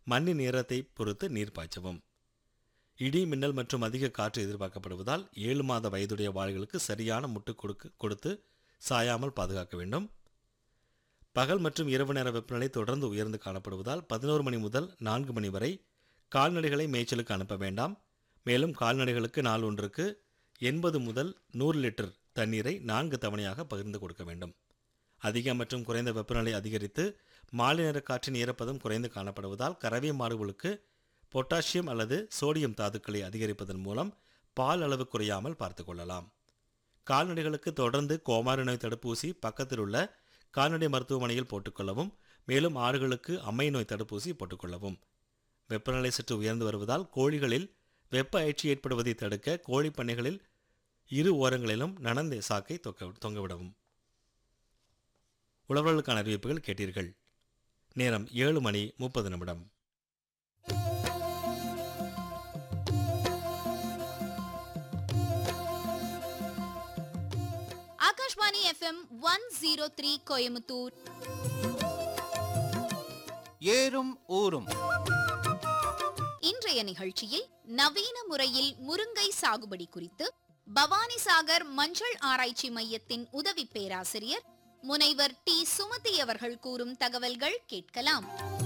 மண்ணின் ஈரத்தை பொறுத்து நீர் பாய்ச்சவும் இடி மின்னல் மற்றும் அதிக காற்று எதிர்பார்க்கப்படுவதால் ஏழு மாத வயதுடைய வாழைகளுக்கு சரியான முட்டு கொடுக்க கொடுத்து சாயாமல் பாதுகாக்க வேண்டும் பகல் மற்றும் இரவு நேர வெப்பநிலை தொடர்ந்து உயர்ந்து காணப்படுவதால் பதினோரு மணி முதல் நான்கு மணி வரை கால்நடைகளை மேய்ச்சலுக்கு அனுப்ப வேண்டாம் மேலும் கால்நடைகளுக்கு நாள் ஒன்றுக்கு எண்பது முதல் நூறு லிட்டர் தண்ணீரை நான்கு தவணையாக பகிர்ந்து கொடுக்க வேண்டும் அதிக மற்றும் குறைந்த வெப்பநிலை அதிகரித்து மாலை நேர காற்றின் ஈரப்பதம் குறைந்து காணப்படுவதால் கறவை மாடுகளுக்கு பொட்டாசியம் அல்லது சோடியம் தாதுக்களை அதிகரிப்பதன் மூலம் பால் அளவு குறையாமல் பார்த்து கொள்ளலாம் கால்நடைகளுக்கு தொடர்ந்து கோமாரி நோய் தடுப்பூசி பக்கத்தில் உள்ள கால்நடை மருத்துவமனையில் போட்டுக்கொள்ளவும் மேலும் ஆடுகளுக்கு அம்மை நோய் தடுப்பூசி போட்டுக்கொள்ளவும் வெப்பநிலை சற்று உயர்ந்து வருவதால் கோழிகளில் வெப்ப அயற்சி ஏற்படுவதை தடுக்க கோழி பண்ணைகளில் இரு ஓரங்களிலும் நனந்த சாக்கை தொக்க தொங்கவிடவும் உழவர்களுக்கான அறிவிப்புகள் கேட்டீர்கள் நேரம் ஏழு மணி முப்பது நிமிடம் Akashvani FM one zero three Coimbatore ஏறும் ஊரும் இன்றைய நிகழ்ச்சியில் நவீன முறையில் முருங்கை சாகுபடி குறித்து பவானிசாகர் மஞ்சள் ஆராய்ச்சி மையத்தின் உதவி பேராசிரியர் முனைவர் டி சுமதி அவர்கள் கூறும் தகவல்கள் கேட்கலாம்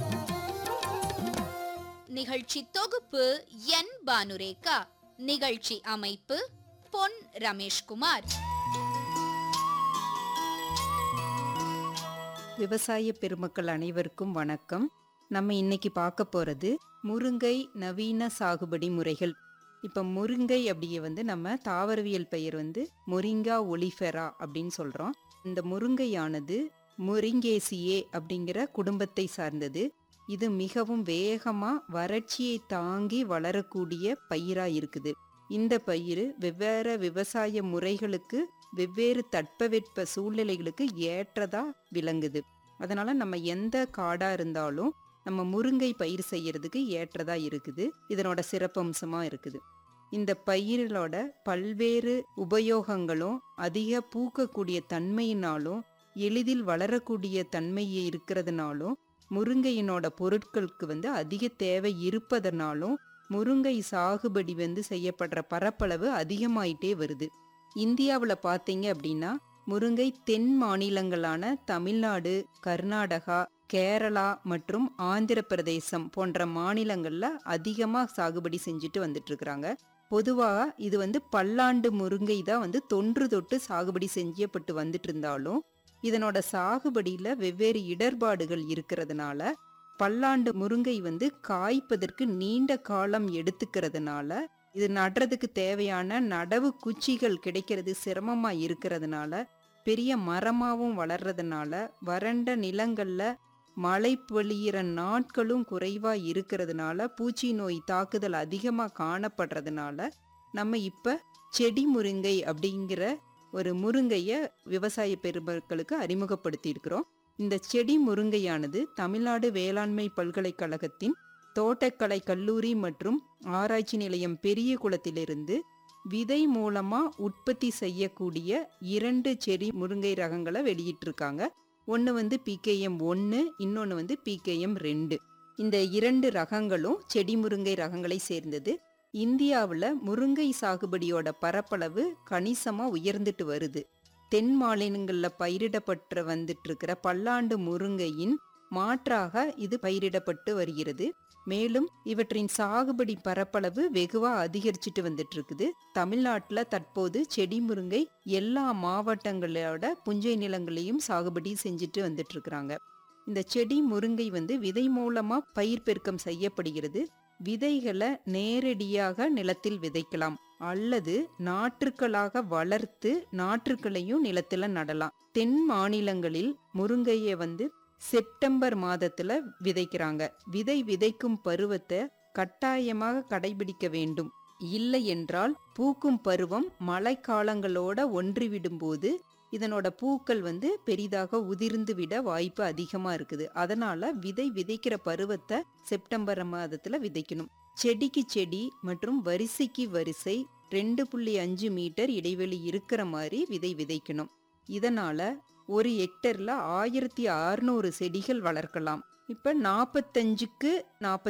நிகழ்ச்சி தொகுப்பு என் பானுரேகா நிகழ்ச்சி அமைப்பு பொன் ரமேஷ்குமார் விவசாய பெருமக்கள் அனைவருக்கும் வணக்கம் நம்ம இன்னைக்கு பார்க்க போறது முருங்கை நவீன சாகுபடி முறைகள் இப்ப முருங்கை அப்படியே வந்து நம்ம தாவரவியல் பெயர் வந்து மொரிங்கா ஒலிஃபெரா அப்படின்னு சொல்றோம் இந்த முருங்கையானது முரிங்கேசியே அப்படிங்கிற குடும்பத்தை சார்ந்தது இது மிகவும் வேகமா வறட்சியை தாங்கி வளரக்கூடிய பயிரா இருக்குது இந்த பயிர் வெவ்வேறு விவசாய முறைகளுக்கு வெவ்வேறு தட்பவெட்ப சூழ்நிலைகளுக்கு ஏற்றதா விளங்குது அதனால நம்ம எந்த காடா இருந்தாலும் நம்ம முருங்கை பயிர் செய்யறதுக்கு ஏற்றதா இருக்குது இதனோட சிறப்பம்சமா இருக்குது இந்த பயிர்களோட பல்வேறு உபயோகங்களும் அதிக பூக்கக்கூடிய தன்மையினாலும் எளிதில் வளரக்கூடிய தன்மை இருக்கிறதுனாலும் முருங்கையினோட பொருட்களுக்கு வந்து அதிக தேவை இருப்பதனாலும் முருங்கை சாகுபடி வந்து செய்யப்படுற பரப்பளவு அதிகமாயிட்டே வருது இந்தியாவில் பார்த்தீங்க அப்படின்னா முருங்கை தென் மாநிலங்களான தமிழ்நாடு கர்நாடகா கேரளா மற்றும் ஆந்திர பிரதேசம் போன்ற மாநிலங்கள்ல அதிகமாக சாகுபடி செஞ்சுட்டு வந்துட்டு இருக்கிறாங்க பொதுவாக இது வந்து பல்லாண்டு முருங்கை தான் வந்து தொன்று தொட்டு சாகுபடி செஞ்சப்பட்டு வந்துட்டு இருந்தாலும் இதனோட சாகுபடியில வெவ்வேறு இடர்பாடுகள் இருக்கிறதுனால பல்லாண்டு முருங்கை வந்து காய்ப்பதற்கு நீண்ட காலம் எடுத்துக்கிறதுனால இது நடுறதுக்கு தேவையான நடவு குச்சிகள் கிடைக்கிறது சிரமமா இருக்கிறதுனால பெரிய மரமாவும் வளர்றதுனால வறண்ட நிலங்கள்ல மழை பொழியிற நாட்களும் குறைவா இருக்கிறதுனால பூச்சி நோய் தாக்குதல் அதிகமா காணப்படுறதுனால நம்ம இப்ப செடி முருங்கை அப்படிங்கிற ஒரு முருங்கைய விவசாய பெருமக்களுக்கு அறிமுகப்படுத்தி இருக்கிறோம் இந்த செடி முருங்கையானது தமிழ்நாடு வேளாண்மை பல்கலைக்கழகத்தின் தோட்டக்கலை கல்லூரி மற்றும் ஆராய்ச்சி நிலையம் பெரிய குளத்திலிருந்து விதை மூலமா உற்பத்தி செய்யக்கூடிய இரண்டு செடி முருங்கை ரகங்களை வெளியிட்டிருக்காங்க ஒன்று வந்து பிகேஎம் ஒன்று இன்னொன்று வந்து பிகேஎம் ரெண்டு இந்த இரண்டு ரகங்களும் செடி முருங்கை ரகங்களை சேர்ந்தது இந்தியாவில் முருங்கை சாகுபடியோட பரப்பளவு கணிசமாக உயர்ந்துட்டு வருது தென் மாநிலங்களில் பயிரிடப்பட்டு வந்துட்டு இருக்கிற பல்லாண்டு முருங்கையின் மாற்றாக இது பயிரிடப்பட்டு வருகிறது மேலும் இவற்றின் சாகுபடி பரப்பளவு வெகுவா அதிகரிச்சுட்டு வந்துட்டு இருக்குது தமிழ்நாட்டில் தற்போது செடி முருங்கை எல்லா மாவட்டங்களோட புஞ்சை நிலங்களையும் சாகுபடி செஞ்சுட்டு வந்துட்டு இருக்கிறாங்க இந்த செடி முருங்கை வந்து விதை மூலமா பயிர் பெருக்கம் செய்யப்படுகிறது விதைகளை நேரடியாக நிலத்தில் விதைக்கலாம் அல்லது நாற்றுக்களாக வளர்த்து நாற்றுக்களையும் நிலத்துல நடலாம் தென் மாநிலங்களில் முருங்கையை வந்து செப்டம்பர் மாதத்துல விதைக்கிறாங்க விதை விதைக்கும் பருவத்தை கட்டாயமாக கடைபிடிக்க வேண்டும் இல்லை என்றால் பூக்கும் பருவம் மழைக்காலங்களோட ஒன்றிவிடும் போது இதனோட பூக்கள் வந்து பெரிதாக உதிர்ந்து விட வாய்ப்பு அதிகமா இருக்குது அதனால விதை விதைக்கிற பருவத்தை செப்டம்பர் மாதத்துல விதைக்கணும் செடிக்கு செடி மற்றும் வரிசைக்கு வரிசை ரெண்டு புள்ளி அஞ்சு மீட்டர் இடைவெளி இருக்கிற மாதிரி விதை விதைக்கணும் இதனால ஒரு ஹெக்டர்ல ஆயிரத்தி அறுநூறு செடிகள் வளர்க்கலாம் இப்ப நாற்பத்தஞ்சுக்கு நாற்பத்தி